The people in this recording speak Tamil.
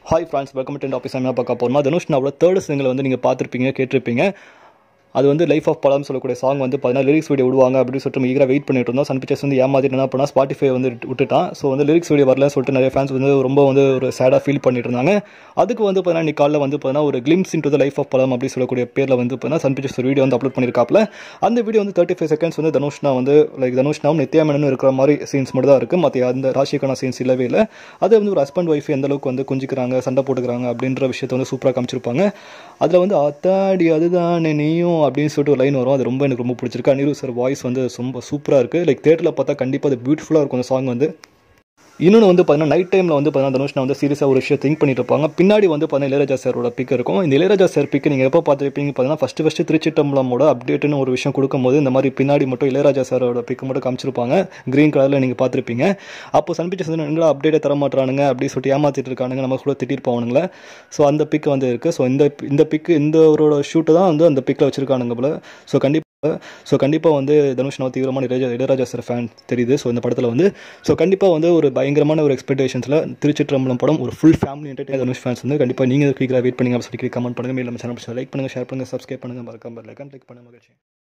hi friends welcome to office என்ன பார்க்க போகிறோமா தனுஷ் நாவோட தேர்ட் சிங்கிள் வந்து நீங்கள் பார்த்துருப்பீங்க கேட்டிருப்பீங்க அது வந்து லைஃப் ஆஃப் படம் சொல்லக்கூடிய சாங் வந்து பார்த்தீங்கன்னா லிரிக்ஸ் வீடியோ விடுவாங்க அப்படின்னு சொல்லிட்டு நம்ம ஈகராக வெயிட் பண்ணிட்டு இருந்தோம் சன் பிக்சர்ஸ் வந்து ஏமாத்திட்டு என்ன பண்ணால் ஸ்பாட்டிஃபை வந்து விட்டுட்டான் ஸோ வந்து லிரிக்ஸ் வீடியோ வரலன்னு சொல்லிட்டு நிறைய ஃபேன்ஸ் வந்து ரொம்ப வந்து ஒரு சேடாக ஃபீல் பண்ணிட்டு இருந்தாங்க அதுக்கு வந்து பார்த்தீங்கன்னா நீ காலைல வந்து பார்த்தீங்கன்னா ஒரு glimpse into the life of படம் அப்படின்னு சொல்லக்கூடிய பேரில் வந்து பார்த்தீங்கன்னா சன் பிக்சர்ஸ் வீடியோ வந்து அப்லோட் பண்ணியிருக்காப்ல அந்த வீடியோ வந்து தேர்ட்டி ஃபைவ் செகண்ட்ஸ் வந்து தனுஷ்னா வந்து லைக் தனுஷ்னாவும் நித்யா மேனனும் இருக்கிற மாதிரி சீன்ஸ் மட்டும் தான் இருக்குது மற்ற அந்த ராசிக்கான சீன்ஸ் இல்லவே இல்லை அது வந்து ஒரு ஹஸ்பண்ட் ஒய்ஃப் எந்த அளவுக்கு வந்து குஞ்சிக்கிறாங்க சண்டை போட்டுக்கிறாங்க அப்படின்ற விஷயத்தை வந்து சூப்பராக காமிச்சிருப்பாங்க அதில் வந்து அத்தாடி அதுதானே நீயும் அப்படின்னு சொல்லிட்டு ஒரு லைன் வரும் அது ரொம்ப எனக்கு ரொம்ப பிடிச்சிருக்கு அனிரு சார் வாய்ஸ் வந்து ரொம்ப சூப்பராக இருக்குது லைக் தேட்டரில் பார்த்தா கண்டிப்பாக அது பியூட்டிஃபுல்லாக இருக்கும் அந்த சாங் வந்து இன்னொன்று வந்து பார்த்தீங்கன்னா நைட் டைமில் வந்து பார்த்தீங்கன்னா தனுஷ்னா வந்து சீரியஸாக ஒரு விஷயம் திங்க் பண்ணிட்டு இருப்பாங்க பின்னாடி வந்து பார்த்தீங்கன்னா இளையராஜா சாரோட பிக் இருக்கும் இந்த இளையராஜா சார் பிக் நீங்கள் எப்போ பார்த்துருப்பீங்க பார்த்தீங்கன்னா ஃபஸ்ட்டு ஃபஸ்ட்டு திருச்சிட்டம்பலமோட அப்டேட்டுன்னு ஒரு விஷயம் கொடுக்கும்போது இந்த மாதிரி பின்னாடி மட்டும் இளையராஜா சாரோட பிக் மட்டும் காமிச்சிருப்பாங்க க்ரீன் கலரில் நீங்கள் பார்த்துருப்பீங்க அப்போ சன் பிக்சர்ஸ் வந்து எங்களை அப்டேட்டை தர மாட்டானுங்க அப்படின்னு சொல்லிட்டு ஏமாத்திட்டு இருக்கானுங்க நம்ம கூட திட்டிருப்பானுங்களே ஸோ அந்த பிக் வந்து இருக்குது ஸோ இந்த இந்த பிக்கு இந்த ஒரு ஷூட்டு தான் வந்து அந்த பிக்கில் வச்சிருக்கானுங்க போல ஸோ கண்டிப்பாக ஸோ கண்டிப்பாக வந்து தனுஷ் நான் தீவிரமான இளையராஜா இளையராஜா சார் ஃபேன் தெரியுது ஸோ இந்த படத்தில் வந்து ஸோ கண்டிப்பாக வந்து ஒரு பயங்கரமான ஒரு எக்ஸ்பெக்டேஷன்ஸில் திருச்சிற்றம்பலம் படம் ஒரு full family entertain Dhanush fans வந்து கண்டிப்பாக நீங்கள் சீக்கிரம் வெயிட் பண்ணுங்க அப்படின்னு சொல்லி கமெண்ட் பண்ணுங்கள் மேலும் சேனல் லைக் பண்ணுங்கள் ஷேர் பண்ணுங்கள் சப்ஸ்கிரைப் பண்ணுங்கள் மறக்காம லைக் அண்ட் லைக் பண்ணுங்கள் மகிழ்ச்சி